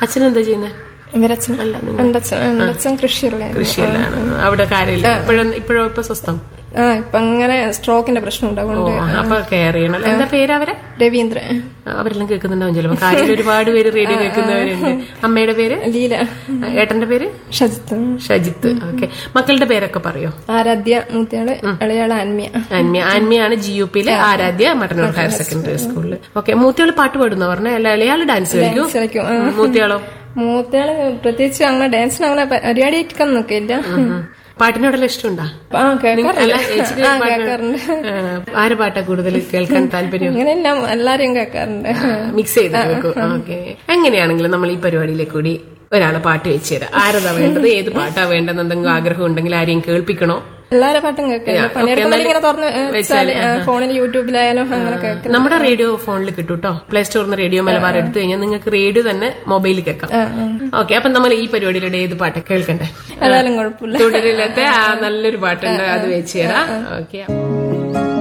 അച്ഛൻ എന്താ ചെയ്യുന്നത് ഇവരച്ഛൻ എന്റെ അച്ഛൻ എന്റെ അച്ഛൻ കൃഷിയുള്ളായിരുന്നു കൃഷിയിലാണ് അവിടെ കാര്യമില്ല ഇപ്പോഴും ഇപ്പോഴും ഇപ്പൊ സ്വസ്ഥം ആ ഇപ്പൊ അങ്ങനെ സ്ട്രോക്കിന്റെ പ്രശ്നം ഉണ്ട് ഓ അതുകൊണ്ട് അപ്പൊ കെയർ ചെയ്യണം എന്താ പേര് അവരെ രവീന്ദ്രൻ അവരെല്ലാം കേൾക്കുന്നുണ്ടാവും ചിലപ്പോ കാര്യം ഒരുപാട് പേര് റേഡിയോ കേൾക്കുന്നവരുണ്ട് അമ്മയുടെ പേര് ലീല ഏട്ടന്റെ പേര് ഷജിത്ത് ഷജിത്ത് ഓക്കെ മക്കളുടെ പേരൊക്കെ പറയോ ആരാധ്യ മൂത്തയാള് ഇളയാള് ആൻമിയ ആൻമിയ ആൻമിയാണ് ജി യു പിയിലെ ആരാധ്യ മട്ടന്നൂർ ഹയർ സെക്കൻഡറി സ്കൂളിൽ ഓക്കെ മൂത്തയാള് പാട്ട് പാടുന്ന പറഞ്ഞ അല്ല ഇളയാള് ഡാൻസ് കളിക്കും കളിക്കും ആ. മൂത്തയാളോ മൂത്തയാള് പ്രത്യേകിച്ച് അങ്ങനെ ഡാൻസിന് അങ്ങനെ പരിപാടിയായിട്ടൊക്കെ നിൽക്കില്ല പാട്ടിനോടെല്ലാം ഇഷ്ടമുണ്ടാ ആ കേൾക്കാറുണ്ട് അല്ല, ചേച്ചിക്ക് ആ പാട്ട് കേൾക്കാറുണ്ട് ആ, ആര് പാട്ടാ കൂടുതൽ കേൾക്കാൻ താല്പര്യം അങ്ങനെയല്ല എല്ലാരെയും കേൾക്കാറുണ്ട് മിക്സ് ചെയ്ത് കേൾക്കും ഓക്കെ എങ്ങനെയാണെങ്കിലും നമ്മൾ ഈ പരിപാടിയിലേക്ക് കൂടി ഒരാളെ പാട്ട് വെച്ച് തരാം ആരതാ വേണ്ടത് ഏത് പാട്ടാ വേണ്ടതെന്ന് എന്തെങ്കിലും ആഗ്രഹം ഉണ്ടെങ്കിൽ ആരെയും കേൾപ്പിക്കണോ എല്ലാരെ പാട്ടും കേൾക്കില്ല പണിയെടുക്കുമ്പോൾ ഇങ്ങനെ തുറന്ന് വെച്ചാല് ഫോണിൽ യൂട്യൂബിലായാലും അങ്ങനെ കേൾക്കില്ല നമ്മുടെ റേഡിയോ ഫോണിൽ കിട്ടും കേട്ടോ പ്ലേ സ്റ്റോറിൽ നിന്ന് റേഡിയോ മലബാർ എടുത്തു കഴിഞ്ഞാൽ നിങ്ങൾക്ക് റേഡിയോ തന്നെ മൊബൈലിൽ കേൾക്കാം ഓക്കെ അപ്പൊ നമ്മൾ ഈ പരിപാടിയിലൂടെ ഏത് പാട്ട് കേൾക്കണ്ടേ ഏതായാലും കുഴപ്പമില്ല തുടരിലത്തെ ആ നല്ലൊരു പാട്ടുണ്ട് അത് വെച്ച് തരാം ഓക്കെ